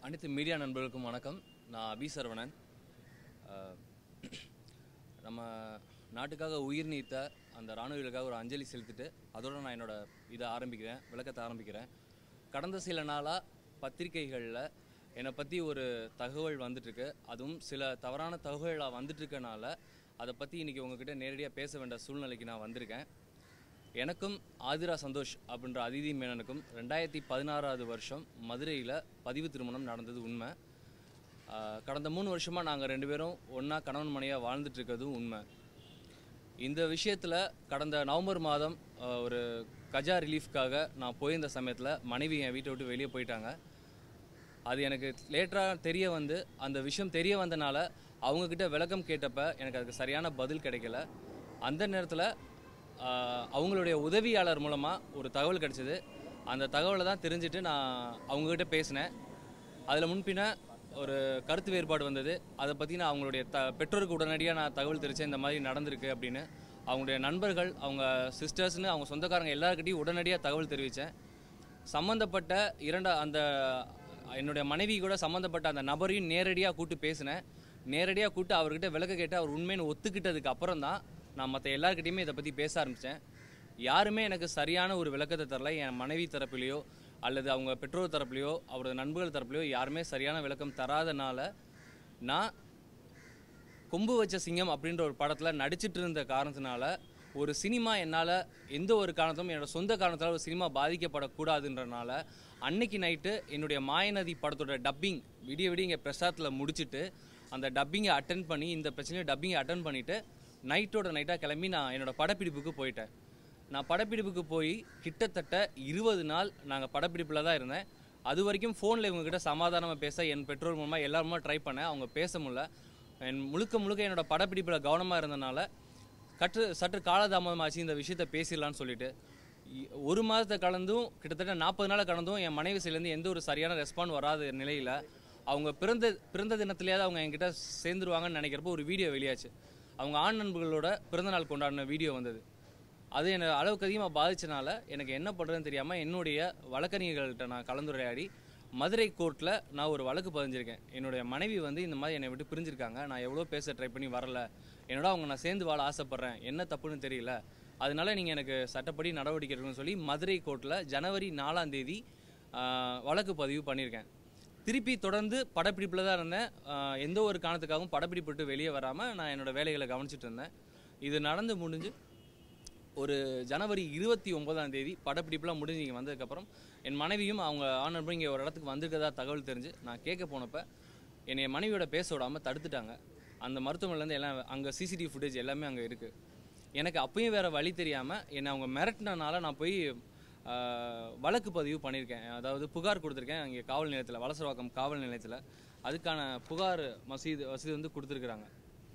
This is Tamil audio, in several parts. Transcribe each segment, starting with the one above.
அனைத்து மீடியா நண்பர்களுக்கும் வணக்கம் நான் அபி சரவணன் அஹ், நம்ம நாட்டுக்காக உயிர் நீத்த அந்த இராணுவர்களுக்காக ஒரு அஞ்சலி செலுத்திட்டு அதோட நான் என்னோட இதை ஆரம்பிக்கிறேன் விளக்கத்தை ஆரம்பிக்கிறேன் கடந்த சில நாளாக பத்திரிகைகளில் என்னை பற்றி ஒரு தகவல் வந்துட்டுருக்கு அதுவும் சில தவறான தகவலாக வந்துட்டுருக்கனால அதை பற்றி இன்றைக்கி உங்ககிட்ட நேரடியாக பேச வேண்டிய சூழ்நிலைக்கு நான் வந்திருக்கேன் எனக்கும் ஆதிரா சந்தோஷ் அப்படின்ற அதிதி மேனனுக்கும் ரெண்டாயிரத்தி பதினாறாவது வருஷம் மதுரையில் பதிவு திருமணம் நடந்தது உண்மை ஆஹ் கடந்த மூணு வருஷமாக நாங்கள் ரெண்டு பேரும் ஒன்றா கணவன் மனையாக வாழ்ந்துட்டு இருக்கிறதும் உண்மை இந்த விஷயத்தில் கடந்த நவம்பர் மாதம் ஆஹ் ஒரு கஜா ரிலீஃப்காக நான் போயிருந்த சமயத்தில் மனைவி என் வீட்டை விட்டு வெளியே போயிட்டாங்க அது எனக்கு லேட்டராக தெரிய வந்து அந்த விஷயம் தெரிய வந்தனால அவங்கக்கிட்ட விளக்கம் கேட்டப்ப எனக்கு அதுக்கு சரியான பதில் கிடைக்கல அந்த நேரத்தில் அவங்களுடைய உதவியாளர் மூலமாக ஒரு தகவல் கிடைச்சிது அந்த தகவலை தான் தெரிஞ்சுட்டு நான் அவங்கக்கிட்ட பேசினேன் அதில் முன்பின்ன ஒரு கருத்து வேறுபாடு வந்தது அதை பற்றி நான் அவங்களுடைய த பெற்றோருக்கு உடனடியாக நான் தகவல் தெரிவித்தேன் இந்த மாதிரி நடந்திருக்கு அப்படின்னு அவங்களுடைய நண்பர்கள் அவங்க சிஸ்டர்ஸ்னு அவங்க சொந்தக்காரங்க எல்லாருக்கிட்டையும் உடனடியாக தகவல் தெரிவித்தேன் சம்மந்தப்பட்ட இரண்டா அந்த என்னுடைய மனைவி கூட சம்மந்தப்பட்ட அந்த நபரையும் நேரடியாக கூட்டு பேசினேன் நேரடியாக கூட்டு அவர்கிட்ட விளக்க கேட்டு அவர் உண்மைன்னு ஒத்துக்கிட்டதுக்கு அப்புறம் தான் நான் மற்ற எல்லாருக்கிட்டையுமே இதை பற்றி பேச ஆரம்பித்தேன் யாருமே எனக்கு சரியான ஒரு விளக்கத்தை தரல என் மனைவி தரப்புலையோ அல்லது அவங்க பெற்றோர் தரப்புலையோ அவரோட நண்பர்கள் தரப்புலையோ யாருமே சரியான விளக்கம் தராதனால நான் கொம்பு வச்ச சிங்கம் அப்படின்ற ஒரு படத்தில் நடிச்சிட்டு இருந்த காரணத்தினால ஒரு சினிமா என்னால் எந்த ஒரு காரணத்தும் என்னோட சொந்த காரணத்தால் ஒரு சினிமா பாதிக்கப்படக்கூடாதுன்றனால அன்னைக்கு நைட்டு என்னுடைய மாயநதி படத்தோட டப்பிங் விடிய விடிய இங்கே பிரசாத்தில் முடிச்சுட்டு அந்த டப்பிங்கை அட்டன் பண்ணி இந்த பிரச்சனையை டப்பிங்கை அட்டன் பண்ணிவிட்டு நைட்டோட நைட்டாக கிளம்பி நான் என்னோட படப்பிடிப்புக்கு போயிட்டேன் நான் படப்பிடிப்புக்கு போய் கிட்டத்தட்ட இருபது நாள் நாங்கள் படப்பிடிப்பில் தான் இருந்தேன் அது வரைக்கும் ஃபோனில் இவங்ககிட்ட சமாதானமாக பேச என் பெற்றோர் மூலமாக எல்லாருமா ட்ரை பண்ணேன் அவங்க பேச முடியல என் முழுக்க முழுக்க என்னோட படப்பிடிப்பில் கவனமாக இருந்தனால கற்று சற்று காலதாமதமாச்சு இந்த விஷயத்தை பேசிடலான்னு சொல்லிட்டு இ- ஒரு மாதத்தை கலந்தும் கிட்டத்தட்ட நாற்பது நாளை கடந்தும் என் மனைவி சைட்லேருந்து எந்த ஒரு சரியான ரெஸ்பாண்ட் வராத நிலையில் அவங்க பிறந்த பிறந்த தினத்துலேயாவது அவங்க என்கிட்ட சேர்ந்துருவாங்கன்னு நினைக்கிறப்போ ஒரு வீடியோ வெளியாச்சு அவங்க ஆண் நண்பர்களோட பிறந்தநாள் கொண்டாடின வீடியோ வந்தது அது என்னை அளவுக்கு அதிகமாக பாதிச்சனால எனக்கு என்ன பண்ணுறதுன்னு தெரியாமல் என்னுடைய வழக்கறிஞர்கள்ட்ட நான் கலந்துரையாடி மதுரை கோர்ட்டில் நான் ஒரு வழக்கு பதிஞ்சிருக்கேன் என்னுடைய மனைவி வந்து இந்த மாதிரி என்னை விட்டு பிரிஞ்சிருக்காங்க நான் எவ்வளோ பேச ட்ரை பண்ணி வரல என்னோட அவங்க நான் சேர்ந்து வாழ ஆசைப்பட்றேன் என்ன தப்புன்னு தெரியல அதனால நீங்கள் எனக்கு சட்டப்படி நடவடிக்கை எடுக்கணும்னு சொல்லி மதுரை கோர்ட்டில் ஜனவரி நாலாம் தேதி ஆஹ், வழக்கு பதிவு பண்ணியிருக்கேன் திருப்பி தொடர்ந்து படப்பிடிப்பில் தான் இருந்தேன் ஆஹ், எந்த ஒரு காரணத்துக்காகவும் படப்பிடிப்பு விட்டு வெளியே வராமல் நான் என்னோட வேலைகளை கவனிச்சிட்டு இருந்தேன் இது நடந்து முடிஞ்சு ஒரு ஜனவரி இருபத்தி ஒன்பதாம் தேதி படப்பிடிப்புலாம் முடிஞ்சு இங்கே வந்ததுக்கப்புறம் என் மனைவியும் அவங்க ஆனர் இங்கே ஒரு இடத்துக்கு வந்திருக்கதா தகவல் தெரிஞ்சு நான் கேட்க போனப்ப என்னை என் மனைவியோட பேச விடாமல் தடுத்துட்டாங்க அந்த மருத்துவமனையிலேருந்து எல்லாம் அங்கே சிசிடிவி ஃபுட்டேஜ் எல்லாமே அங்கே இருக்குது எனக்கு அப்பயும் வேறு வழி தெரியாமல் என்னை அவங்க மிரட்டினனால நான் போய் ஆஹ், வழக்கு பதிவு பண்ணியிருக்கேன் அதாவது புகார் கொடுத்துருக்கேன் அங்கே காவல் நிலையத்தில் வலசரவாக்கம் காவல் நிலையத்தில் அதுக்கான புகார் மசீது வசதி வந்து கொடுத்துருக்குறாங்க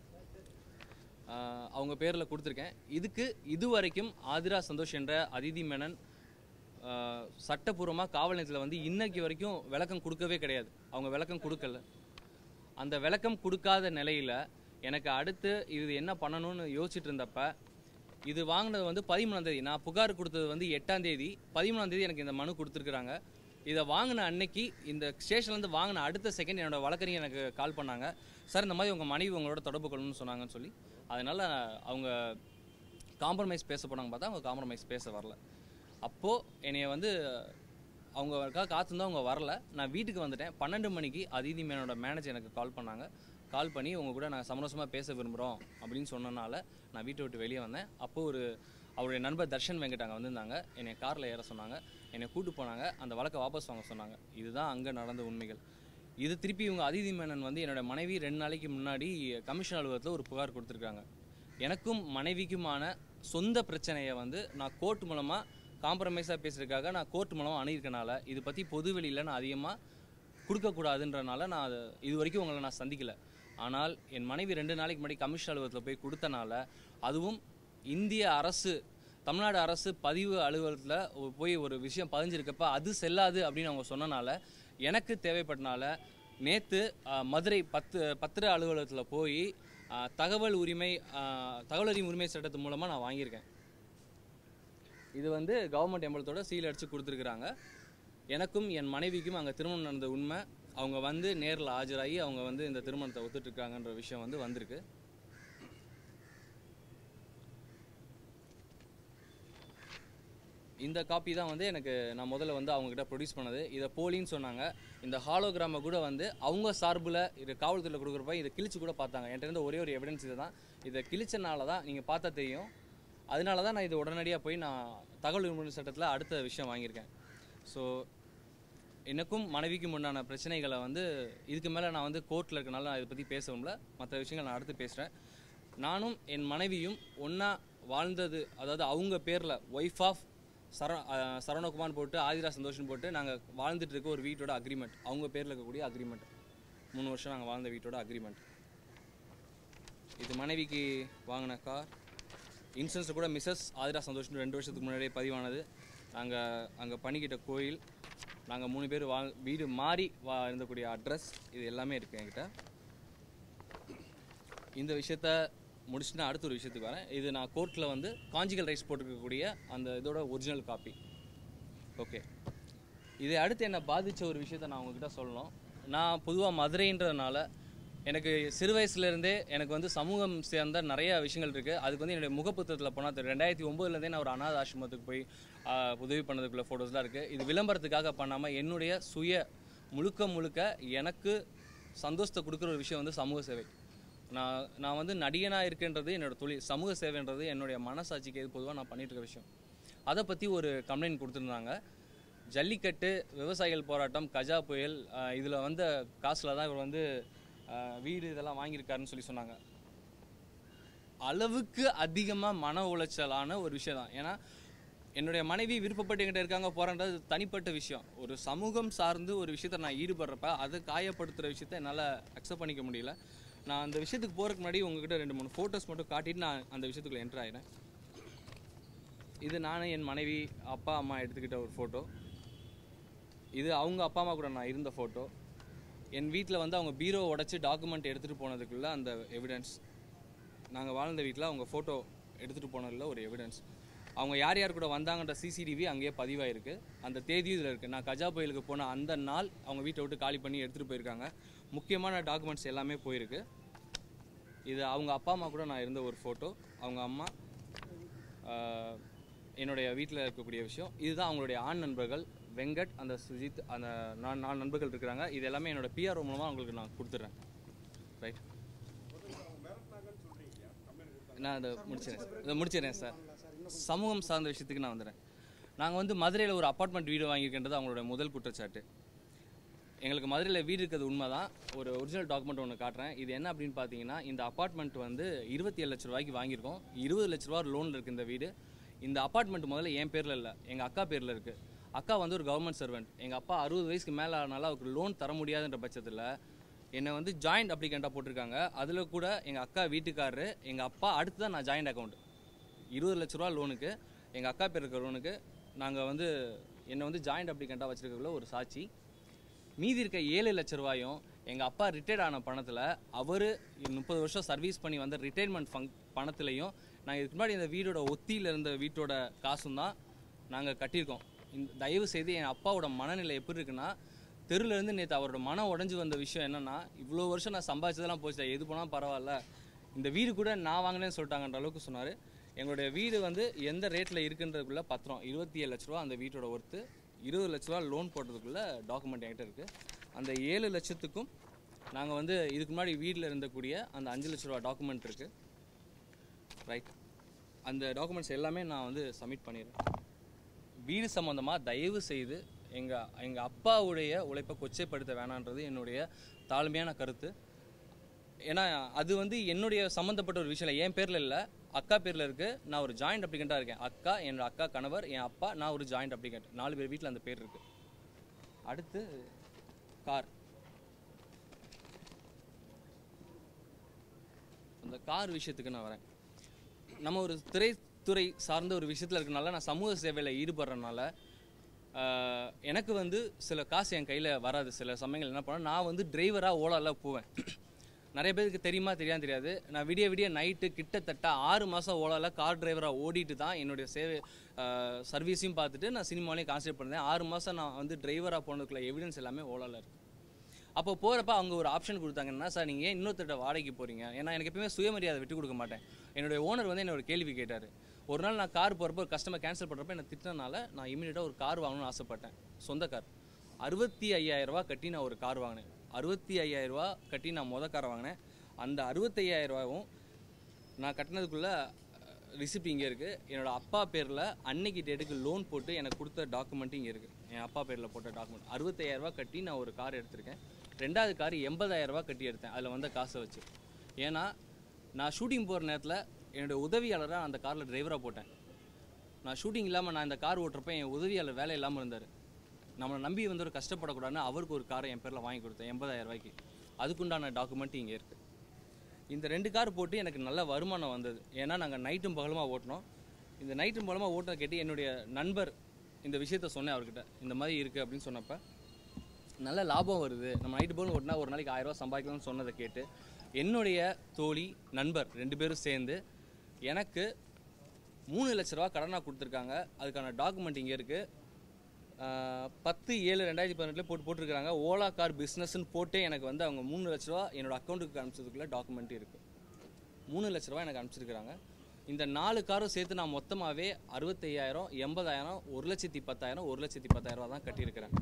ஆஹ் அவங்க பேரில் கொடுத்துருக்கேன் இதுக்கு இதுவரைக்கும் ஆதிரா சந்தோஷ் என்ற அதிதி மேனன் ஆஹ் சட்டப்பூர்வமாக காவல் நிலையத்தில் வந்து இன்னைக்கு வரைக்கும் விளக்கம் கொடுக்கவே கிடையாது அவங்க விளக்கம் கொடுக்கல அந்த விளக்கம் கொடுக்காத நிலையில் எனக்கு அடுத்து இது என்ன பண்ணணும்னு யோசிச்சுட்டு இருந்தப்ப இது வாங்கினது வந்து பதிமூணாம் தேதி நான் புகார் கொடுத்தது வந்து எட்டாம் தேதி பதிமூணாம் தேதி எனக்கு இந்த மனு கொடுத்துருக்குறாங்க இதை வாங்கின அன்னைக்கு இந்த ஸ்டேஷன்லேருந்து வாங்கின அடுத்த செகண்ட் என்னோட வழக்கறிஞர் எனக்கு கால் பண்ணாங்க சார் இந்த மாதிரி உங்கள் மனைவி உங்களோட தொடர்பு கொள்ளணும்னு சொன்னாங்கன்னு சொல்லி அதனால் அவங்க காம்ப்ரமைஸ் பேச போனாங்க பார்த்தா அவங்க காம்ப்ரமைஸ் பேச வரல அப்போது என்னைய வந்து அவங்களுக்காக காத்திருந்தா அவங்க வரல நான் வீட்டுக்கு வந்துட்டேன் பன்னெண்டு மணிக்கு அதிதி மேனோட மேனேஜர் எனக்கு கால் பண்ணாங்க கால் பண்ணி உங்க கூட நான் சமரசமாக பேச விரும்புகிறோம் அப்படின்னு சொன்னனால நான் வீட்டை விட்டு வெளியே வந்தேன் அப்போ ஒரு அவருடைய நண்பர் தர்ஷன் வெங்கட் அங்கே வந்திருந்தாங்க என்னை காரில் ஏற சொன்னாங்க என்னை கூட்டு போனாங்க அந்த வழக்கை வாபஸ் வாங்க சொன்னாங்க இதுதான் அங்கே நடந்த உண்மைகள் இது திருப்பி இவங்க அதிதி மேனன் வந்து என்னோட மனைவி ரெண்டு நாளைக்கு முன்னாடி கமிஷன் அலுவலகத்தில் ஒரு புகார் கொடுத்துருக்காங்க எனக்கும் மனைவிக்குமான சொந்த பிரச்சனையை வந்து நான் கோர்ட் மூலமாக காம்ப்ரமைஸாக பேசுறதுக்காக நான் கோர்ட் மூலமாக அணுகிருக்கனால இது பற்றி பொது வெளியில் நான் அதிகமாக கொடுக்கக்கூடாதுன்றனால நான் அது இது வரைக்கும் உங்களை நான் சந்திக்கல ஆனால் என் மனைவி ரெண்டு நாளைக்கு முன்னாடி கமிஷன் அலுவலகத்தில் போய் கொடுத்தனால அதுவும் இந்திய அரசு தமிழ்நாடு அரசு பதிவு அலுவலகத்தில் போய் ஒரு விஷயம் பதிஞ்சிருக்கப்ப அது செல்லாது அப்படின்னு அவங்க சொன்னனால எனக்கு தேவைப்பட்டனால நேற்று மதுரை பத்து பத்திர அலுவலகத்தில் போய் ஆஹ், தகவல் உரிமை ஆஹ், தகவல் அறியும் உரிமை சட்டத்து மூலமாக நான் வாங்கியிருக்கேன் இது வந்து கவர்மெண்ட் எம்பளத்தோட சீல் அடித்து கொடுத்துருக்குறாங்க எனக்கும் என் மனைவிக்கும் அங்கே திருமணம் நடந்த உண்மை அவங்க வந்து நேரில் ஆஜராகி அவங்க வந்து இந்த திருமணத்தை ஒத்துட்டு இருக்காங்கன்ற விஷயம் வந்து வந்திருக்கு இந்த காப்பி தான் வந்து எனக்கு நான் முதல்ல வந்து அவங்ககிட்ட ப்ரொடியூஸ் பண்ணது இதை போலின்னு சொன்னாங்க இந்த ஹாலோகிராமை கூட வந்து அவங்க சார்பில் இது காவல்துறையில் கொடுக்குறப்ப இதை கிழிச்சு கூட பார்த்தாங்க என்கிட்ட இருந்த ஒரே ஒரு எவிடன்ஸ் இது தான் இதை கிழிச்சனால தான் நீங்கள் பார்த்தா தெரியும் அதனால தான் நான் இது உடனடியாக போய் நான் தகவல் உரிமை சட்டத்தில் அடுத்த விஷயம் வாங்கியிருக்கேன் ஸோ எனக்கும் மனைவிக்கும் உண்டான பிரச்சனைகளை வந்து இதுக்கு மேலே நான் வந்து கோர்ட்டில் இருக்கனால நான் இதை பற்றி பேசவும்ல மற்ற விஷயங்கள் நான் அடுத்து பேசுகிறேன் நானும் என் மனைவியும் ஒன்றா வாழ்ந்தது அதாவது அவங்க பேரில் ஒய்ஃப் ஆஃப் சர அஹ் சரவணகுமார் போட்டு ஆதிரா சந்தோஷன் போட்டு நாங்கள் வாழ்ந்துட்டு இருக்க ஒரு வீட்டோட அக்ரிமெண்ட் அவங்க பேரில் இருக்கக்கூடிய அக்ரிமெண்ட் மூணு வருஷம் நாங்கள் வாழ்ந்த வீட்டோட அக்ரிமெண்ட் இது மனைவிக்கு வாங்கின கார் இன்சூரன்ஸ் கூட மிஸ்ஸஸ் ஆதிரா சந்தோஷன் ரெண்டு வருஷத்துக்கு முன்னாடியே பதிவானது நாங்கள் அங்கே பண்ணிக்கிட்ட கோயில் நாங்கள் மூணு பேர் வாழ் வீடு மாறி வா இருந்தக்கூடிய அட்ரஸ் இது எல்லாமே இருக்குது என்கிட்ட இந்த விஷயத்த முடிச்சுட்டு நான் அடுத்த ஒரு விஷயத்துக்கு வரேன் இது நான் கோர்ட்டில் வந்து காஞ்சிகல் ரைட்ஸ் போட்டிருக்கக்கூடிய அந்த இதோட ஒரிஜினல் காப்பி ஓகே இது அடுத்து என்னை பாதித்த ஒரு விஷயத்த நான் உங்ககிட்ட சொல்லணும் நான் பொதுவாக மதுரைன்றதுனால எனக்கு சிறு வயசுலேருந்தே எனக்கு வந்து சமூகம் சேர்ந்த நிறைய விஷயங்கள் இருக்குது அதுக்கு வந்து என்னுடைய முகப்புத்தகத்தில் போனால் தெரியும் ரெண்டாயிரத்தி ஒம்போதுலேருந்தே நான் ஒரு அனாத ஆசிரமத்துக்கு போய் ஆஹ், உதவி பண்ணதுக்குள்ள ஃபோட்டோஸ்லாம் இருக்குது இது விளம்பரத்துக்காக பண்ணாமல் என்னுடைய சுய முழுக்க முழுக்க எனக்கு சந்தோஷத்தை கொடுக்குற ஒரு விஷயம் வந்து சமூக சேவை நான் நான் வந்து நடிகனாக இருக்கின்றது என்னோட தொழில் சமூக சேவைன்றது என்னுடைய மனசாட்சிக்கு எது பொதுவாக நான் பண்ணிட்டு இருக்க விஷயம் அதை பற்றி ஒரு கம்ப்ளைண்ட் கொடுத்துருந்தாங்க ஜல்லிக்கட்டு விவசாயிகள் போராட்டம் கஜா புயல் இதில் வந்த காசில் தான் இவர் வந்து ஆஹ், வீடு இதெல்லாம் வாங்கியிருக்காருன்னு சொல்லி சொன்னாங்க அளவுக்கு அதிகமாக மன உளைச்சலான ஒரு விஷயம் தான் ஏன்னா என்னுடைய மனைவி விருப்பப்பட்டு என்கிட்ட இருக்காங்க போகிறன்றது தனிப்பட்ட விஷயம் ஒரு சமூகம் சார்ந்து ஒரு விஷயத்த நான் ஈடுபடுறப்ப அதை காயப்படுத்துகிற விஷயத்த என்னால் அக்செப்ட் பண்ணிக்க முடியல நான் அந்த விஷயத்துக்கு போகிறதுக்கு முன்னாடி உங்ககிட்ட ரெண்டு மூணு ஃபோட்டோஸ் மட்டும் காட்டிட்டு நான் அந்த விஷயத்துக்குள்ள என்டர் ஆகிறேன் இது நானும் என் மனைவி அப்பா அம்மா எடுத்துக்கிட்ட ஒரு ஃபோட்டோ இது அவங்க அப்பா அம்மா கூட நான் இருந்த ஃபோட்டோ என் வீட்டில் வந்து அவங்க பீரோ உடச்சி டாக்குமெண்ட் எடுத்துகிட்டு போனதுக்குள்ள அந்த எவிடன்ஸ் நாங்கள் வாழ்ந்த வீட்டில் அவங்க ஃபோட்டோ எடுத்துகிட்டு போனதில் ஒரு எவிடன்ஸ் அவங்க யார் யார் கூட வந்தாங்கன்ற சிசிடிவி அங்கேயே பதிவாயிருக்கு அந்த தேதி இதில் இருக்குது நான் கஜா புயலுக்கு போன அந்த நாள் அவங்க வீட்டை விட்டு காலி பண்ணி எடுத்துகிட்டு போயிருக்காங்க முக்கியமான டாக்குமெண்ட்ஸ் எல்லாமே போயிருக்கு இது அவங்க அப்பா அம்மா கூட நான் இருந்த ஒரு ஃபோட்டோ அவங்க அம்மா ஆஹ், என்னுடைய வீட்டில் இருக்கக்கூடிய விஷயம் இதுதான் அவங்களுடைய ஆண் நண்பர்கள் வெங்கட் அந்த சுஜித் அந்த நான் நாலு நண்பர்கள் இருக்கிறாங்க இது எல்லாமே என்னோட பிஆர்ஓ மூலமாக அவங்களுக்கு நான் கொடுத்துட்றேன் ரைட் நான் அதை முடிச்சிடறேன் இதை முடிச்சிடறேன் சார் சமூகம் சார்ந்த விஷயத்துக்கு நான் வந்துடுறேன் நாங்கள் வந்து மதுரையில் ஒரு அப்பார்ட்மெண்ட் வீடு வாங்கியிருக்கின்றது அவங்களோட முதல் குற்றச்சாட்டு எங்களுக்கு மதுரையில் வீடு இருக்கிறது உண்மை தான் ஒரு ஒரிஜினல் டாக்குமெண்ட் ஒன்று காட்டுறேன் இது என்ன அப்படின்னு பார்த்தீங்கன்னா இந்த அப்பார்ட்மெண்ட் வந்து இருபத்தி ஏழு லட்ச ரூபாய்க்கு வாங்கியிருக்கோம் இருபது லட்ச ரூபா லோனில் இருக்குது இந்த வீடு இந்த அப்பார்ட்மெண்ட் முதல்ல என் பேரில் இல்லை எங்கள் அக்கா பேரில் இருக்குது அக்கா வந்து ஒரு கவர்மெண்ட் சர்வெண்ட் எங்கள் அப்பா அறுபது வயசுக்கு மேலே ஆனால அவருக்கு லோன் தர முடியாதுன்ற பட்சத்தில் என்னை வந்து ஜாயிண்ட் அப்ளிகண்ட்டாக போட்டிருக்காங்க அதில் கூட எங்கள் அக்கா வீட்டுக்காரரு எங்கள் அப்பா அடுத்து தான் நான் ஜாயிண்ட் அக்கௌண்ட் இருபது லட்ச ரூபா லோனுக்கு எங்கள் அக்கா பேர் இருக்கிற லோனுக்கு நாங்கள் வந்து என்னை வந்து ஜாயிண்ட் அப்ளிகண்ட்டாக வச்சிருக்கக்குள்ள ஒரு சாட்சி மீதி இருக்க ஏழு லட்ச ரூபாயும் எங்கள் அப்பா ரிட்டையர்ட் ஆன பணத்தில் அவர் முப்பது வருஷம் சர்வீஸ் பண்ணி வந்த ரிட்டைர்மெண்ட் ஃபங் பணத்துலையும் நாங்கள் இதுக்கு முன்னாடி இந்த வீடோட ஒத்தியில் இருந்த வீட்டோட காசும் தான் நாங்கள் கட்டியிருக்கோம் இந்த தயவு செய்து என் அப்பாவோட மனநிலை எப்படி இருக்குன்னா தெருல இருந்து நேற்று அவரோட மனம் உடஞ்சி வந்த விஷயம் என்னன்னா இவ்வளோ வருஷம் நான் சம்பாதிச்சதெல்லாம் போச்சு எது போனாலும் பரவாயில்ல இந்த வீடு கூட நான் வாங்கினேன்னு சொல்லிட்டாங்கன்ற அளவுக்கு சொன்னார் எங்களுடைய வீடு வந்து எந்த ரேட்டில் இருக்குன்றதுக்குள்ள பத்திரம் இருபத்தி ஏழு லட்ச ரூபா அந்த வீட்டோட ஒர்த்து இருபது லட்ச ரூபா லோன் போட்டதுக்குள்ள டாக்குமெண்ட் என்கிட்ட இருக்குது அந்த ஏழு லட்சத்துக்கும் நாங்கள் வந்து இதுக்கு முன்னாடி வீட்டில் இருந்தக்கூடிய அந்த அஞ்சு லட்ச ரூபா டாக்குமெண்ட் இருக்குது ரைட் அந்த டாக்குமெண்ட்ஸ் எல்லாமே நான் வந்து சப்மிட் பண்ணிடுறேன் வீடு சம்மந்தமாக தயவு செய்து எங்கள் எங்கள் அப்பாவுடைய உழைப்பை கொச்சைப்படுத்த வேணான்றது என்னுடைய தாழ்மையான கருத்து ஏன்னா அது வந்து என்னுடைய சம்மந்தப்பட்ட ஒரு விஷயம் இல்லை என் பேரில் இல்லை அக்கா பேரில் இருக்குது நான் ஒரு ஜாயிண்ட் அப்ளிகண்ட்டாக இருக்கேன் அக்கா என்னோட அக்கா கணவர் என் அப்பா நான் ஒரு ஜாயிண்ட் அப்ளிகண்ட் நாலு பேர் வீட்டில் அந்த பேர் இருக்குது அடுத்து கார் அந்த கார் விஷயத்துக்கு நான் வரேன் நம்ம ஒரு திரைத்துறை சார்ந்த ஒரு விஷயத்தில் இருக்கனால நான் சமூக சேவையில் ஈடுபடுறதுனால ஆஹ், எனக்கு வந்து சில காசு என் கையில் வராது சில சமயங்கள் என்ன பண்ணேன் நான் வந்து டிரைவராக ஓலாவில் போவேன் நிறைய பேருக்கு தெரியுமா தெரியாது தெரியாது நான் விடிய விடிய நைட்டு கிட்டத்தட்ட ஆறு மாதம் ஓலாவில் கார் டிரைவராக ஓடிட்டு தான் என்னுடைய சேவை சர்வீஸையும் பார்த்துட்டு நான் சினிமாலையும் கான்சன்ட்ரேட் பண்ணேன் ஆறு மாதம் நான் வந்து டிரைவராக போனதுக்குள்ள எவிடன்ஸ் எல்லாமே ஓலாவில் இருக்குது அப்போ போகிறப்ப அவங்க ஒரு ஆப்ஷன் கொடுத்தாங்கன்னா சார் நீங்கள் ஏன் இன்னொருத்தட்ட வாடகைக்கு போகிறீங்க ஏன்னா எனக்கு எப்பயுமே சுயமரியாதை விட்டு கொடுக்க மாட்டேன் என்னுடைய ஓனர் வந்து என்ன ஒரு கேள்வி கேட்டார் ஒரு நாள் நான் கார் போகிறப்ப ஒரு கஸ்டமர் கேன்சல் பண்ணுறப்ப என்னை திட்டினால நான் இமீடியட்டாக ஒரு கார் வாங்கணும்னு ஆசைப்பட்டேன் சொந்த கார் அறுபத்தி ஐயாயிரம் ரூபாய் கட்டி நான் ஒரு கார் வாங்கினேன் அறுபத்தி ஐயாயிரம் ரூபாய் கட்டி நான் மொதல் கார் வாங்கினேன் அந்த அறுபத்தையாயிரம் ரூபாயும் நான் கட்டினதுக்குள்ள ரிசிப்ட் இங்கே இருக்குது என்னோட அப்பா பேரில் அன்னைக்கு டேட்டுக்கு லோன் போட்டு எனக்கு கொடுத்த டாக்குமெண்ட் இங்கே இருக்குது என் அப்பா பேரில் போட்ட டாக்குமெண்ட் அறுபத்தையாயிரம் ரூபாய் கட்டி நான் ஒரு கார் எடுத்திருக்கேன் ரெண்டாவது கார் எண்பதாயிரம் ரூபாய் கட்டி எடுத்தேன் அதில் வந்த காசை வச்சு ஏன்னா நான் ஷூட்டிங் போகிற நேரத்தில் என்னோட உதவியாளராக அந்த காரில் டிரைவராக போட்டேன் நான் ஷூட்டிங் இல்லாமல் நான் இந்த கார் ஓட்டுறப்ப என் உதவியாளர் வேலை இல்லாமல் இருந்தார் நம்மளை நம்பி வந்து ஒரு கஷ்டப்படக்கூடாதுன்னு அவருக்கு ஒரு காரை என் பேரில் வாங்கி கொடுத்தேன் எண்பதாயிரம் ரூபாய்க்கு அதுக்குண்டான டாக்குமெண்ட் இங்கே இருக்குது இந்த ரெண்டு கார் போட்டு எனக்கு நல்ல வருமானம் வந்தது ஏன்னா நாங்கள் நைட்டும் பகலுமா ஓட்டினோம் இந்த நைட்டும் பகலுமா ஓட்டின கேட்டு என்னுடைய நண்பர் இந்த விஷயத்த சொன்னேன் அவர்கிட்ட இந்த மாதிரி இருக்குது அப்படின்னு சொன்னப்ப நல்ல லாபம் வருது நம்ம நைட்டு போல் ஓட்டினா ஒரு நாளைக்கு ஆயிரம் ரூபாய் சம்பாதிக்கலாம்னு சொன்னதை கேட்டு என்னுடைய தோழி நண்பர் ரெண்டு பேரும் சேர்ந்து எனக்கு மூணு லட்ச ரூபா கடனாக கொடுத்துருக்காங்க அதுக்கான டாக்குமெண்ட் இங்கே இருக்குது பத்து ஏழு ரெண்டாயிரத்தி பதினெட்டில் போட்டு போட்டிருக்காங்க ஓலா கார் பிஸ்னஸ்னு போட்டே எனக்கு வந்து அவங்க மூணு லட்ச ரூபா என்னோட அக்கௌண்ட்டுக்கு அனுப்பிச்சதுக்குள்ள டாக்குமெண்ட் இருக்குது மூணு லட்ச ரூபா எனக்கு அனுப்பிச்சிருக்காங்க இந்த நாலு காரும் சேர்த்து நான் மொத்தமாகவே அறுபத்தையாயிரம் எண்பதாயிரம் ஒரு லட்சத்தி பத்தாயிரம் ஒரு லட்சத்தி பத்தாயிரம் ரூபா தான் கட்டியிருக்கிறேன்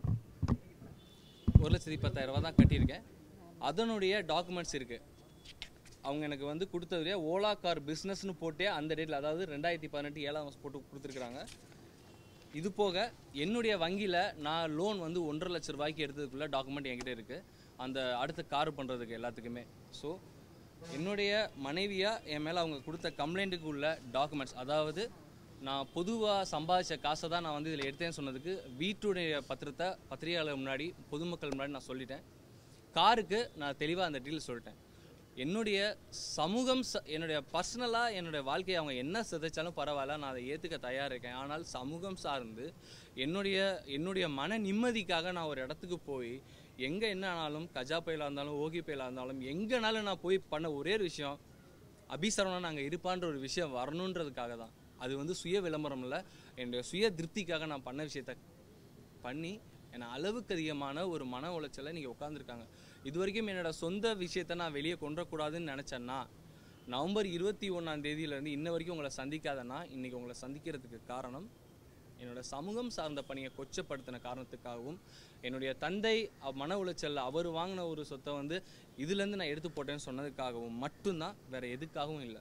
ஒரு லட்சத்தி பத்தாயிரம் ரூபா தான் கட்டியிருக்கேன் அதனுடைய டாக்குமெண்ட்ஸ் இருக்குது அவங்க எனக்கு வந்து கொடுத்ததுலேயே ஓலா கார் பிஸ்னஸ்னு போட்டே அந்த டேட்டில் அதாவது ரெண்டாயிரத்தி பதினெட்டு ஏழாம் மாதம் போட்டு கொடுத்துருக்குறாங்க இது போக என்னுடைய வங்கியில் நான் லோன் வந்து ஒன்றரை லட்ச ரூபாய்க்கு எடுத்ததுக்குள்ள டாக்குமெண்ட் என்கிட்ட இருக்குது அந்த அடுத்த கார் பண்ணுறதுக்கு எல்லாத்துக்குமே ஸோ என்னுடைய மனைவியாக என் மேலே அவங்க கொடுத்த கம்ப்ளைண்ட்டுக்கு உள்ள டாக்குமெண்ட்ஸ் அதாவது நான் பொதுவாக சம்பாதிச்ச காசை தான் நான் வந்து இதில் எடுத்தேன்னு சொன்னதுக்கு வீட்டுடைய பத்திரத்தை பத்திரிகையாளர் முன்னாடி பொதுமக்கள் முன்னாடி நான் சொல்லிட்டேன் காருக்கு நான் தெளிவாக அந்த டீல் சொல்லிட்டேன் என்னுடைய சமூகம் ச- என்னுடைய பர்சனலாக என்னுடைய வாழ்க்கையை அவங்க என்ன சிதைச்சாலும் பரவாயில்ல நான் அதை ஏற்றுக்க தயார் இருக்கேன் ஆனால் சமூகம் சார்ந்து என்னுடைய என்னுடைய மன நிம்மதிக்காக நான் ஒரு இடத்துக்கு போய் எங்கே என்ன ஆனாலும் கஜா பயிலாக இருந்தாலும் ஓகி பயிலாக இருந்தாலும் எங்கேனாலும் நான் போய் பண்ண ஒரே ஒரு விஷயம் அபிசரவனா நாங்கள் இருப்பான்ற ஒரு விஷயம் வரணுன்றதுக்காக தான் அது வந்து சுய விளம்பரம் இல்லை என்னுடைய சுய திருப்திக்காக நான் பண்ண விஷயத்த பண்ணி என்னை அளவுக்கு அதிகமான ஒரு மன உளைச்சலை நீங்கள் உட்காந்துருக்காங்க இது வரைக்கும் என்னோட சொந்த விஷயத்த நான் வெளியே கொண்டுறக்கூடாதுன்னு நினச்சேன்னா நவம்பர் இருபத்தி ஒன்றாம் தேதியிலேருந்து இன்ன வரைக்கும் உங்களை சந்திக்காதனா இன்றைக்கி உங்களை சந்திக்கிறதுக்கு காரணம் என்னோட சமூகம் சார்ந்த பணியை கொச்சப்படுத்தின காரணத்துக்காகவும் என்னுடைய தந்தை அ- மன உளைச்சல்ல அவர் வாங்கின ஒரு சொத்தை வந்து இதுலேருந்து நான் எடுத்து போட்டேன்னு சொன்னதுக்காகவும் மட்டும்தான் வேற எதுக்காகவும் இல்லை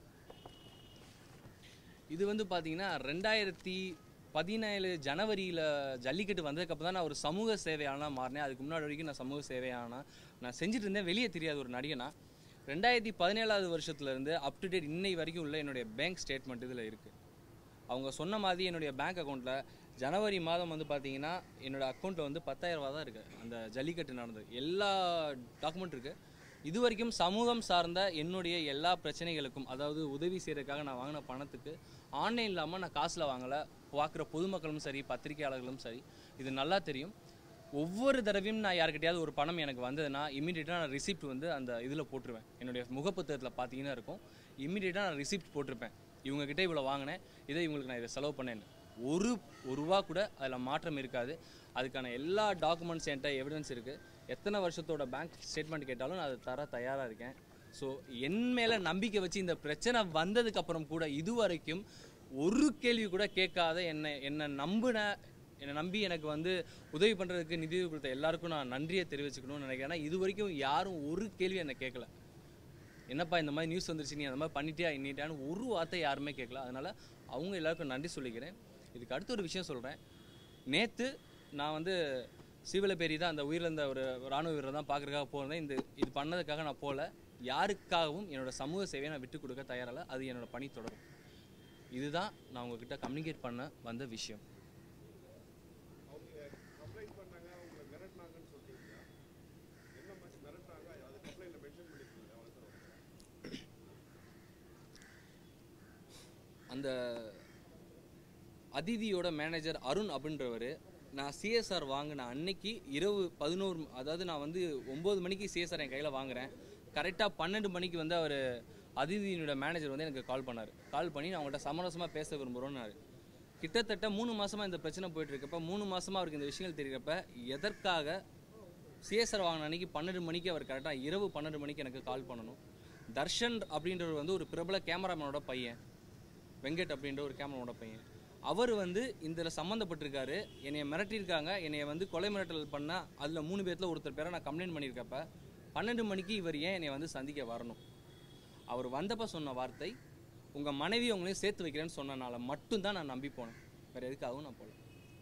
இது வந்து பார்த்தீங்கன்னா ரெண்டாயிரத்தி பதினேழு ஜனவரியில் ஜல்லிக்கட்டு வந்ததுக்கப்புறம் தான் நான் ஒரு சமூக சேவையாளனாக மாறினேன் அதுக்கு முன்னாடி வரைக்கும் நான் சமூக சேவையானா நான் செஞ்சுட்டு இருந்தேன் வெளியே தெரியாத ஒரு நடிகனா ரெண்டாயிரத்தி பதினேழாவது வருஷத்துலேருந்து அப் டு டேட் இன்னை வரைக்கும் உள்ள என்னுடைய பேங்க் ஸ்டேட்மெண்ட் இதில் இருக்குது அவங்க சொன்ன மாதிரி என்னுடைய பேங்க் அக்கௌண்ட்டில் ஜனவரி மாதம் வந்து பார்த்தீங்கன்னா என்னோட அக்கௌண்ட்டில் வந்து 10000 ரூபா தான் இருக்குது அந்த ஜல்லிக்கட்டு நடந்தது எல்லா டாக்குமெண்ட் இருக்குது இது வரைக்கும் சமூகம் சார்ந்த என்னுடைய எல்லா பிரச்சனைகளுக்கும் அதாவது உதவி செய்யறதுக்காக நான் வாங்கின பணத்துக்கு ஆன்லைன் இல்லாமல் நான் காசில் வாங்கலை பார்க்குற பொதுமக்களும் சரி பத்திரிகையாளர்களும் சரி இது நல்லா தெரியும் ஒவ்வொரு தடவையும் நான் யார்கிட்டயாவது ஒரு பணம் எனக்கு வந்ததுன்னா இமீடியட்டாக நான் ரிசிப்ட் வந்து அந்த இதில் போட்டுருவேன் என்னுடைய முகப்புத்தகத்தில் பார்த்தீங்கன்னா இருக்கும் இமீடியட்டாக நான் ரிசிப்ட் போட்டிருப்பேன் இவங்க கிட்ட இவ்வளோ வாங்கினேன் இதை இவங்களுக்கு நான் இதை செலவு பண்ணேன்னு ஒரு ஒரு ரூபா கூட அதில் மாற்றம் இருக்காது அதுக்கான எல்லா டாக்குமெண்ட்ஸ் என்கிட்ட எவிடன்ஸ் இருக்குது எத்தனை வருஷத்தோட பேங்க் ஸ்டேட்மெண்ட் கேட்டாலும் நான் அதை தர தயாராக இருக்கேன் ஸோ என் மேலே நம்பிக்கை வச்சு இந்த பிரச்சனை வந்ததுக்கு அப்புறம் கூட இதுவரைக்கும் ஒரு கேள்வி கூட கேட்காத என்னை என்னை நம்பின என்னை நம்பி எனக்கு வந்து உதவி பண்ணுறதுக்கு நிதி கொடுத்த எல்லாருக்கும் நான் நன்றியை தெரிவிச்சுக்கணும்னு நினைக்கிறேன் ஏன்னா இது வரைக்கும் யாரும் ஒரு கேள்வி என்னை கேட்கல என்னப்பா இந்த மாதிரி நியூஸ் வந்துருச்சு நீ அந்த மாதிரி பண்ணிட்டியா இன்னிட்டான்னு ஒரு வார்த்தை யாருமே கேட்கல அதனால் அவங்க எல்லாருக்கும் நன்றி சொல்லிக்கிறேன் இதுக்கு அடுத்த ஒரு விஷயம் சொல்கிறேன் நேற்று நான் வந்து சிவலப்பேரி தான் அந்த உயிரிழந்த ஒரு ராணுவ வீரரை தான் பார்க்குறதுக்காக போனேன் இந்த இது பண்ணதுக்காக நான் போகல யாருக்காகவும் என்னோட சமூக சேவையை நான் விட்டு கொடுக்க தயாரில்ல அது என்னோட பணி தொடரும் இதுதான் நான் உங்ககிட்ட கம்யூனிகேட் பண்ண வந்த விஷயம் கம்ப்ளைண்ட் பண்ணாங்க உங்களை மிரட்டினாங்கன்னு சொல்றீங்களா என்ன மாதிரி மிரட்டினாங்க அது கம்ப்ளைண்ட்ல மென்ஷன் பண்ணிருக்கீங்க அவசரம் அந்த அதிதியோட மேனேஜர் அருண் அப்படின்றவர் நான் சிஎஸ்ஆர் வாங்கின அன்னைக்கு இரவு பதினோரு அதாவது நான் வந்து ஒம்பது மணிக்கு சிஎஸ்ஆர் என் கையில் வாங்குறேன் கரெக்டாக பன்னெண்டு மணிக்கு வந்து அவர் அதிதியினோட மேனேஜர் வந்து எனக்கு கால் பண்ணார் கால் பண்ணி நான் அவங்கள்ட்ட சமரசமாக பேச விரும்புகிறோன்னாரு கிட்டத்தட்ட மூணு மாசமா இந்த பிரச்சனை போயிட்டு இருக்கப்ப மூணு மாசமா அவருக்கு இந்த விஷயங்கள் தெரிகிறப்ப எதற்காக சிஎஸ்ஆர் வாங்கின அன்னைக்கு பன்னெண்டு மணிக்கு அவர் கரெக்டாக இரவு பன்னெண்டு மணிக்கு எனக்கு கால் பண்ணணும் தர்ஷன் அப்படின்றவர் வந்து ஒரு பிரபல கேமராமேனோட பையன் வெங்கட் அப்படின்ற ஒரு கேமராவோட பையன் அவர் வந்து இதில் சம்மந்தப்பட்டிருக்காரு என்னைய மிரட்டியிருக்காங்க என்னைய வந்து கொலை மிரட்டல் பண்ணால் அதில் மூணு பேர்த்தில் ஒருத்தர் பேரை நான் கம்ப்ளைண்ட் பண்ணியிருக்கப்ப பன்னெண்டு மணிக்கு இவர் ஏன் என்னை வந்து சந்திக்க வரணும் அவர் வந்தப்ப சொன்ன வார்த்தை உங்கள் மனைவி உங்களையும் சேர்த்து வைக்கிறேன்னு சொன்னனால மட்டும்தான் நான் நம்பி போனேன் வேறு எதுக்காகவும் நான் போகல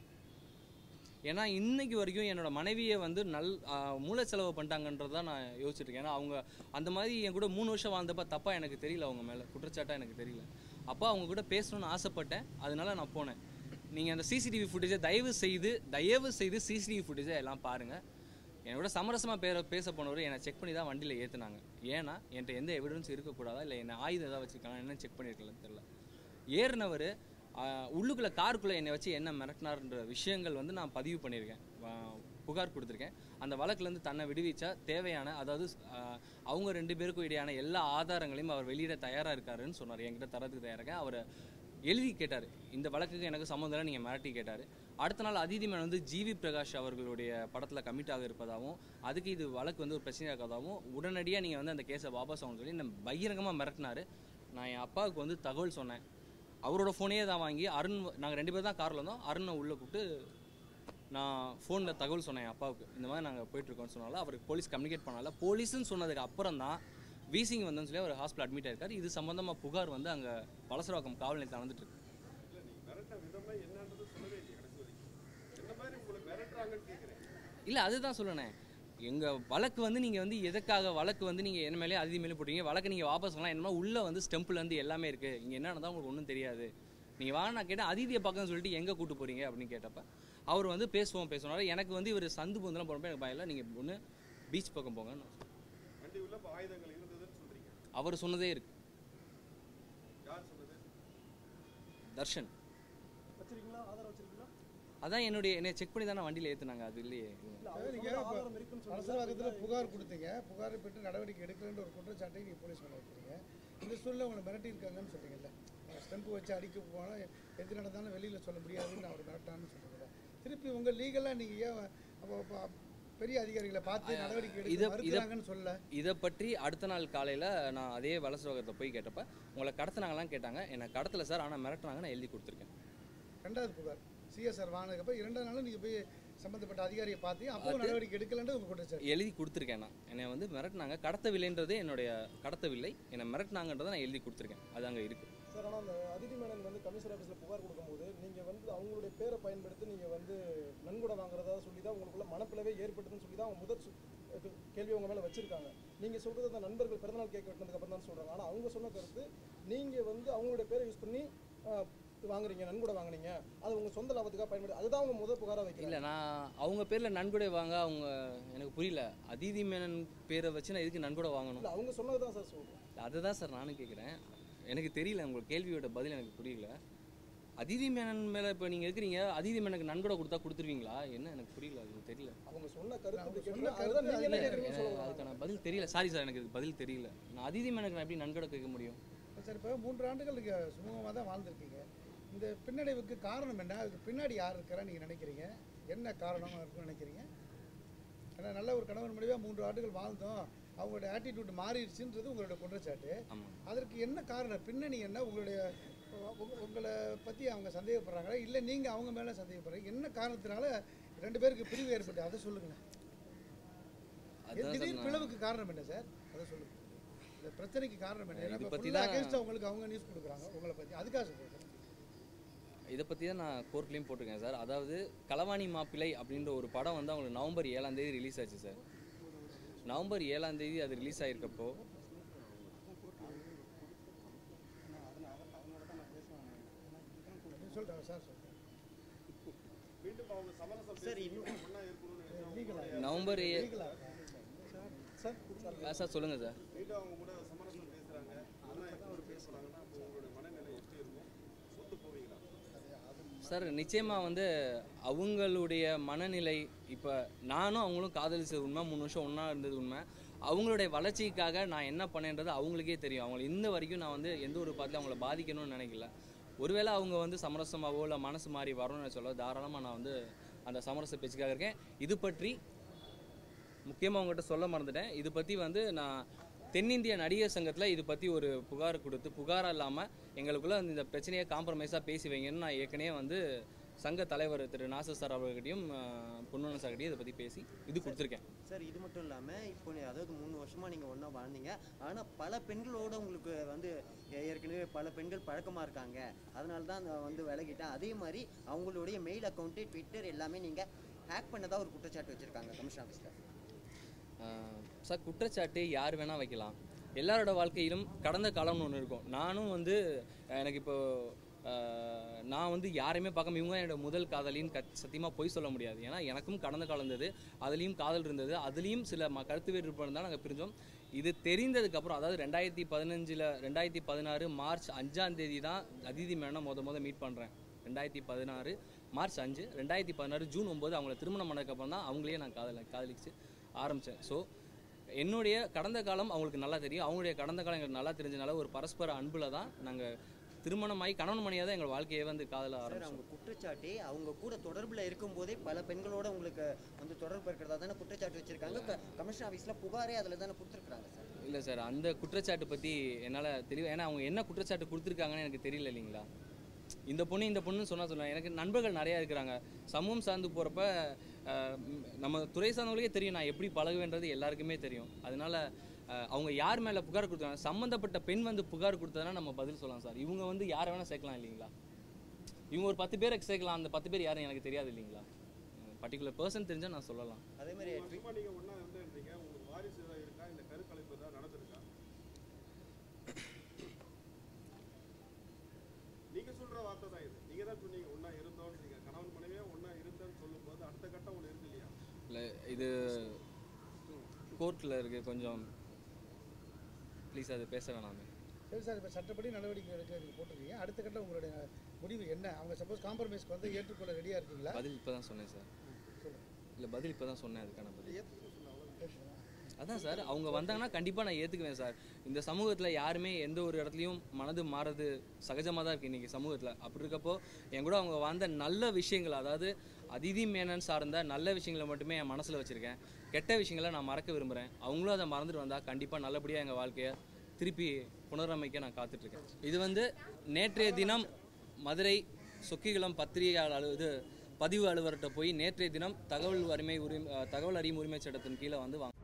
ஏன்னா இன்னைக்கு வரைக்கும் என்னோட மனைவியை வந்து நல் ஆ, மூளை செலவு பண்ணிட்டாங்கன்றத நான் யோசிச்சுட்டு இருக்கேன் ஏன்னா அவங்க அந்த மாதிரி என் கூட மூணு வருஷம் வாழ்ந்தப்ப தப்பா எனக்கு தெரியல அவங்க மேலே குற்றச்சாட்டா எனக்கு தெரியல அப்போ அவங்க கூட பேசணும்னு ஆசைப்பட்டேன் அதனால நான் போனேன் நீங்கள் அந்த சிசிடிவி ஃபுட்டேஜை தயவு செய்து தயவு செய்து சிசிடிவி ஃபுட்டேஜை எல்லாம் பாருங்கள் என்னோட சமரசமாக பேர பேச போனவர் என்னை செக் பண்ணி தான் வண்டியில் ஏற்றுனாங்க ஏன்னா என்கிட்ட எந்த எவிடன்ஸ் இருக்கக்கூடாதா இல்லை என்ன ஆயுதம் ஏதாவது வச்சுருக்காங்க என்ன செக் பண்ணியிருக்கலன்னு தெரில ஏறினவர் உள்ளுக்குள்ளே காருக்குள்ளே என்னை வச்சு என்ன மிரட்டினார்ன்ற விஷயங்கள் வந்து நான் பதிவு பண்ணியிருக்கேன் வ- புகார் கொடுத்துருக்கேன் அந்த வழக்குலேருந்து தன்னை விடுவிச்சா தேவையான அதாவது ஆஹ், அவங்க ரெண்டு பேருக்கும் இடையான எல்லா ஆதாரங்களையும் அவர் வெளியிட தயாராக இருக்காருன்னு சொன்னார் என்கிட்ட தரத்துக்கு தயாராக இருக்கேன் அவர் எழுதி கேட்டார் இந்த வழக்குக்கு எனக்கு சம்மந்தம் இல்லை நீங்கள் மிரட்டி கேட்டார் அடுத்த நாள் அதிதி மேன் வந்து ஜிவி பிரகாஷ் அவர்களுடைய படத்தில் கமிட் ஆக இருப்பதாகவும் அதுக்கு இது வழக்கு வந்து ஒரு பிரச்சனையாக இருப்பதாகவும் உடனடியாக நீங்கள் வந்து அந்த கேஸை வாபஸ் ஆகும்னு சொல்லி என்ன பகிரங்கமாக மிரட்டினாரு நான் என் அப்பாவுக்கு வந்து தகவல் சொன்னேன் அவரோட ஃபோனையே தான் வாங்கி அருண் நாங்கள் ரெண்டு பேர் தான் காரில் இருந்தோம் அருணை உள்ளே கூப்பிட்டு நான் ஃபோனில் தகவல் சொன்னேன் என் அப்பாவுக்கு இந்த மாதிரி நாங்கள் போயிட்டுருக்கோம்னு சொன்னால அவருக்கு போலீஸ் கம்யூனிகேட் பண்ணால போலீஸ்னு சொன்னதுக்கு அப்புறம் தான் வீசிங் வந்தோன்னு சொல்லி அவர் ஹாஸ்பிட்டல் அட்மிட் ஆயிருக்காரு இது சம்மந்தமாக புகார் வந்து அங்கே வலசரவாக்கம் காவல் நிலையத்தில் நடந்துட்டு இருக்கு இல்லை நீ மிரட்ட விதமே என்னன்றது சொல்லவே இல்லையே கடைசி வரைக்கும் என்ன மாதிரி உங்களை மிரட்டுறாங்கன்னு கேட்குறேன் இல்லை அதுதான் சொல்லணே எங்கள் வழக்கு வந்து நீங்கள் வந்து எதுக்காக வழக்கு வந்து நீங்கள் என்ன மேலே அதிதி மேலே போட்டீங்க வழக்கு நீங்கள் வாபஸ் பண்ணலாம் என்னமோ உள்ளே வந்து ஸ்டெம்பிள்லேருந்து எல்லாமே இருக்குது இங்கே என்ன நடந்தால் உங்களுக்கு ஒன்றும் தெரியாது நீங்கள் வாங்க நான் கேட்டேன் அதிதியை பார்க்கணும்னு சொல்லிட்டு எங்கே கூட்டு போகிறீங்க அப்படின்னு கேட்டப்ப அவர் வந்து பேசுவோம் பேசுனாரு எனக்கு வந்து இவர் சந்து பொந்தெல்லாம் போகிறப்ப எனக்கு பயம் இல்லை நீங்கள் ஒன்று பீச் பக்கம் போங்க வண்டி உள்ள இப்போ ஆயுதங்கள் இருந்ததுன்னு சொல்றீங்க அவர் சொன்னதே இருக்கு யார் சொன்னது தர்ஷன் வச்சிருக்கீங்களா ஆதாரம் வச்சிருக்கீங்களா அதான் என்னுடைய என்னை செக் பண்ணி தானே வண்டியில் ஏற்றுனாங்க அது இல்லையே இல்ல அவர் நீங்க சொன்ன இப்ப ஆதாரம் இருக்குன்னு சொன்னீங்க. அரசியல்வாதத்தில் புகார் கொடுத்தீங்க புகாரை பெற்று நடவடிக்கை எடுக்கலன்ற ஒரு குற்றச்சாட்டை நீங்கள் போலீஸ் மேலே வைக்கிறீங்க இந்த சூழ்நிலை உங்களை மிரட்டி இருக்காங்கன்னு சொல்றீங்கல்ல ஸ்டெம்பு வச்சு அடிக்க போனால் எது நடந்தாலும் வெளியில் சொல்ல முடியாதுன்னு அவர் மிரட்டான்னு சொல்றீங்க திருப்பி உங்கள் லீகலாக நீங்கள் ஏன் அப்போ அப்போ பெரிய அதிகாரிகளை பார்த்து நடவடிக்கை இத- எடுக்க இத- மறுக்கிறாங்கன்னு சொல்ல இதை பற்றி அடுத்த நாள் காலையில் நான் அதே வலசரோகத்தை போய் கேட்டப்ப உங்களை கடத்தினாங்களான்னு கேட்டாங்க என்னை கடத்தல சார் ஆனால் மிரட்டினாங்க நான் எழுதி கொடுத்துருக்கேன் ரெண்டாவது புகார் சிஎஸ்ஆர் வாங்கினதுக்கப்புறம் இரண்டாவது நாளும் நீங்கள் போய் சம்மந்தப்பட்ட அதிகாரியை பார்த்து அப்பவும் நடவடிக்கை எடுக்கலன்றது உங்கள் குற்றச்சாட்டு எழுதி கொடுத்துருக்கேன் நான் என்னை வந்து மிரட்டினாங்க கடத்தவில்லைன்றது என்னுடைய கடத்தவில்லை என்னை மிரட்டினாங்கன்றதை நான் எழுதி கொடுத்துருக்கேன் அது அங்கே இருக்குது சார் ஆனால் அந்த அதிதி மேனன் வந்து கமிஷனர் ஆஃபீஸில் புகார் கொடுக்கும்போது நீங்கள் வந்து அவங்களுடைய பேரை பயன்படுத்தி நீங்கள் வந்து நன்கொடை வாங்குறதா சொல்லி தான் உங்களுக்குள்ள மனப்பிளவே ஏற்பட்டதுன்னு சொல்லி தான் அவங்க முதல் சு- இது கேள்வி உங்க மேலே வச்சிருக்காங்க நீங்கள் சொல்கிறது அந்த நண்பர்கள் பிறந்தநாள் கேக் வெட்டினதுக்கு அப்புறம் தான் சொல்கிறாங்க ஆனால் அவங்க சொன்ன கருத்து நீங்கள் வந்து அவங்களுடைய பேரை யூஸ் பண்ணி ஆஹ், வாங்குறீங்க நன்கொடை வாங்குனீங்க அது உங்கள் சொந்த லாபத்துக்காக பயன்படுத்தி அதுதான் அவங்க முதல் புகாராக வைக்கிறாங்க இல்லை நான் அவங்க பேரில் நன்கொடை வாங்க அவங்க எனக்கு புரியல அதிதி மேனன் பேரை வச்சு நான் எதுக்கு நன்கொடை வாங்கணும் இல்லை அவங்க சொன்னது தான் சார் சொல்கிறேன் அதை தான் சார் நானும் கேட்குறேன் எனக்கு தெரியல உங்கள் கேள்வியோட பதில் எனக்கு புரியல அதிதி மேனன் மேலே இப்போ நீங்கள் இருக்கிறீங்க அதிதி மேனனுக்கு நன்கொடை கொடுத்தா கொடுத்துருவீங்களா என்ன எனக்கு புரியல அது தெரியல அவங்க சொன்ன கருத்து அவங்க இப்படி சொன்ன கேட்டா அதுதான் கருத்து நீங்க என்ன இல்ல, கேட்குறீங்கன்னு எனக்கு சொல்லுவாங்க அதுக்கான பதில் தெரியல சாரி சார் எனக்கு இதுக்கு பதில் தெரியல நான் அதிதி மேனனுக்கு நான் எப்படி நன்கொடை கேட்க முடியும் சார் இப்போ மூன்று ஆண்டுகள் நீங்கள் சுமூகமாக தான் வாழ்ந்திருக்கீங்க இந்த பின்னடைவுக்கு காரணம் என்ன அதுக்கு பின்னாடி யார் இருக்கிறா நீங்கள் நினைக்கிறீங்க என்ன காரணமாக இருக்குன்னு நினைக்கிறீங்க ஏன்னா நல்ல ஒரு கணவன் மனைவியாக மூன்று ஆண்டுகள் வாழ்ந்தோம் அவங்களோட ஆட்டிடியூட் மாறிடுச்சுன்றது உங்களோட குற்றச்சாட்டு ஆமாம் அதற்கு என்ன காரணம் பின்னணி என்ன உங்களுடைய உங்க- உங்களை பற்றி அவங்க சந்தேகப்படுறாங்களா இல்லை நீங்கள் அவங்க மேலே சந்தேகப்படுறீங்க என்ன காரணத்தினால ரெண்டு பேருக்கு பிரிவு ஏற்பட்டு அதை சொல்லுங்களேன் அதுதான் சார் திடீர் நான் பிளவுக்கு காரணம் என்ன சார் அதை சொல்லுங்க இந்த பிரச்சனைக்கு காரணம் என்ன இது ஏன்னா பத்தி இப்போ தான் அகேன்ஸ்டாக உங்களுக்கு அவங்க நியூஸ் கொடுக்குறாங்க உங்களை பற்றி அதுக்காக சொல்கிறேன் இதை பற்றி தான் நான் கோர்ட்லேயும் போட்டிருக்கேன் சார் அதாவது களவாணி மாப்பிள்ளை அப்படின்ற ஒரு படம் வந்து அவங்களுக்கு நவம்பர் ஏழாம் தேதி ரிலீஸ் ஆச்சு சார் நவம்பர் ஏழாம் தேதி அது ரிலீஸ் ஆயிருக்கப்போ சொல்கிறாங்க சார் சொல்கிறேன் மீண்டும் அவங்க சமரசம் சரி இன்னும் ஒன்றா இருக்கணும்னு நினைச்சா நவம்பர் ஏ லீகலாக சார் சார் ஆ, சார் சொல்லுங்கள் சார் மீண்டும் அவங்க கூட சமரசம் பேசுறாங்க ஒன்றா இருக்கணும்னு பேசுறாங்கன்னா அப்போ உங்களுடைய மனநிலை எப்படி இருக்கும் ஒத்து போவீங்களா சார் நிச்சயமாக வந்து அவங்களுடைய மனநிலை இப்போ நானும் அவங்களும் காதலிச்சது உண்மை மூணு வருஷம் ஒன்றா இருந்தது உண்மை அவங்களுடைய வளர்ச்சிக்காக நான் என்ன பண்ணேன்றது அவங்களுக்கே தெரியும் அவங்கள இன்ன வரைக்கும் நான் வந்து எந்த ஒரு பார்த்து அவங்கள பாதிக்கணும்னு நினைக்கல ஒருவேளை அவங்க வந்து சமரசமாவோ இல்லை மனசு மாறி வரணும்னு சொல்ல தாராளமாக நான் வந்து அந்த சமரச பேச்சுக்காக இருக்கேன் இது பற்றி முக்கியமாக உங்கள்கிட்ட சொல்ல மறந்துட்டேன் இது பற்றி வந்து நான் தென்னிந்திய நடிகர் சங்கத்தில் இது பற்றி ஒரு புகார் கொடுத்து புகாராக இல்லாமல் எங்களுக்குள்ள இந்த பிரச்சனையை காம்ப்ரமைஸாக பேசி வைங்கன்னு நான் ஏற்கனவே வந்து சங்க தலைவர் திரு நாசர் சார் அவர்கிட்டையும் பொன்னுவன் சார்கிட்டையும் இதை பற்றி பேசி இது கொடுத்துருக்கேன் சார் இது மட்டும் இல்லாமல் இப்போ நீ- அதாவது மூணு வருஷமாக நீங்கள் ஒன்றா வாழ்ந்தீங்க ஆனால் பல பெண்களோட உங்களுக்கு வந்து ஏ- ஏற்கனவே பல பெண்கள் பழக்கமாக இருக்காங்க அதனால தான் அந்த வந்து விலகிட்டேன் அதே மாதிரி அவங்களுடைய மெயில் அக்கௌண்ட்டு ட்விட்டர் எல்லாமே நீங்கள் ஹேக் பண்ணதா ஒரு குற்றச்சாட்டு வச்சுருக்காங்க கமிஷன் ஆஃபீஸில் ஆஹ் சார் குற்றச்சாட்டு யார் வேணால் வைக்கலாம் எல்லாரோட வாழ்க்கையிலும் கடந்த காலம்னு ஒன்று இருக்கும் நானும் வந்து அஹ் எனக்கு இப்போ ஆஹ் நான் வந்து யாரையுமே பார்க்காம இவங்க என்னோட முதல் காதலின்னு கத் சத்தியமாக பொய் சொல்ல முடியாது ஏன்னா எனக்கும் கடந்த காலம் இருந்தது அதுலேயும் காதல் இருந்தது அதுலேயும் சில ம கருத்து வேறுபாடு இருந்தால் நாங்கள் பிரிஞ்சோம் இது தெரிந்ததுக்கப்புறம் அதாவது ரெண்டாயிரத்தி பதினஞ்சில் ரெண்டாயிரத்தி பதினாறு மார்ச் அஞ்சாம் தேதி தான் அதிதி மேடம் முத முத மீட் பண்ணுறேன் ரெண்டாயிரத்தி பதினாறு மார்ச் அஞ்சு ரெண்டாயிரத்தி பதினாறு ஜூன் ஒம்பது அவங்கள திருமணம் பண்ணதுக்கப்புறம் தான் அவங்களையே நான் காதல காதலிச்சு ஆரம்பித்தேன் ஸோ என்னுடைய கடந்த காலம் அவங்களுக்கு நல்லா தெரியும் அவங்களுடைய கடந்த காலம் எங்களுக்கு நல்லா தெரிஞ்சனால ஒரு பரஸ்பர அன்பில் தான் நாங்கள் திருமணமாகி கணவன் மணியாக தான் எங்கள் வாழ்க்கையை வந்து காதல சார் ஆரம்பிச்சோம் அவங்க குற்றச்சாட்டே அவங்க கூட தொடர்பில் இருக்கும்போதே பல பெண்களோட உங்களுக்கு வந்து தொடர்பு இருக்கிறதா தானே குற்றச்சாட்டு வச்சுருக்காங்க கமிஷன் ஆஃபீஸில் புகாரே அதில் தானே கொடுத்துருக்குறாங்க சார் இல்லை சார் அந்த குற்றச்சாட்டு பற்றி என்னால் தெளிவு ஏன்னா அவங்க என்ன குற்றச்சாட்டு கொடுத்துருக்காங்கன்னு எனக்கு தெரியல இல்லைங்களா இந்த பொண்ணு இந்த பொண்ணுன்னு சொன்னா சொல்லலாம் எனக்கு நண்பர்கள் நிறையா இருக்கிறாங்க சமூகம் சார்ந்து போகிறப்ப நம்ம துறை சார்ந்தவங்களுக்கே தெரியும் நான் எப்படி பழகுவேன்றது எல்லாருக்குமே தெரியும் அதனால அஹ், அவங்க யார் மேலே புகார் கொடுத்தாங்க சம்மந்தப்பட்ட பெண் வந்து புகார் கொடுத்ததுனா நம்ம பதில் சொல்லலாம் சார் இவங்க வந்து யாரை வேணால் சேர்க்கலாம் இல்லைங்களா இவங்க ஒரு பத்து பேரை சேர்க்கலாம் அந்த பத்து பேர் யாரும் எனக்கு தெரியாது இல்லைங்களா பர்டிகுலர் பர்சன் தெரிஞ்சால் நான் சொல்லலாம் அதே மாதிரி மூணு வருஷமா நீங்க ஒண்ணா இருந்துன்றீங்க உங்களுக்கு வாரிசு ஏதாவது இருக்கா இந்த கருக்கலைப்பு ஏதாவது நடந்திருக்கா நீங்க சொல்ற வார்த்தை தான் இது நீங்க தான் சொன்னீங்க ஒண்ணா இருந்தோம்னு நீங்க கணவன் மனைவியா ஒண்ணா இருந்தோம்னு சொல்லும்போது அடுத்த கட்டம் ஒண்ணு இருக்கு இல்லையா இல்லை இது கோர்ட்டில் இருக்குது கொஞ்சம் ப்ளீஸ் அது பேச வேணாமே சரி சார் இப்போ சட்டப்படி நடவடிக்கை எடுக்க நீங்கள் போட்டிருக்கீங்க அடுத்த கட்டம் உங்களுடைய முடிவு என்ன அவங்க சப்போஸ் காம்ப்ரமைஸ்க்கு வந்து ஏற்றுக்கொள்ள ரெடியாக இருக்கீங்களா பதில் இப்போ தான் சொன்னேன் சார் இல்லை பதில் இப்போ தான் சொன்னேன் அதுக்கான பதில் அதான் சார் அவங்க வந்தாங்கன்னா கண்டிப்பாக நான் ஏற்றுக்குவேன் சார் இந்த சமூகத்தில் யாருமே எந்த ஒரு இடத்துலையும் மனது மாறது சகஜமாக தான் இருக்குது இன்றைக்கி சமூகத்தில் அப்படி இருக்கப்போ என் கூட அவங்க வந்த நல்ல விஷயங்கள் அதாவது அதிதி மேனன் சார்ந்த நல்ல விஷயங்களை மட்டுமே என் மனசில் வச்சுருக்கேன் கெட்ட விஷயங்களை நான் மறக்க விரும்புகிறேன் அவங்களும் அதை மறந்துட்டு வந்தால் கண்டிப்பாக நல்லபடியாக எங்கள் வாழ்க்கையை திருப்பி புனரமைக்க நான் காத்துட்ருக்கேன் இது வந்து நேற்றைய தினம் மதுரை சொக்கிகுளம் பத்திரிகையாளர் அலு இது பதிவு அலுவலர்கிட்ட போய் நேற்றைய தினம் தகவல் உரிமை உரிமை தகவல் அறியும் உரிமை சட்டத்தின் கீழே வந்து வாங்க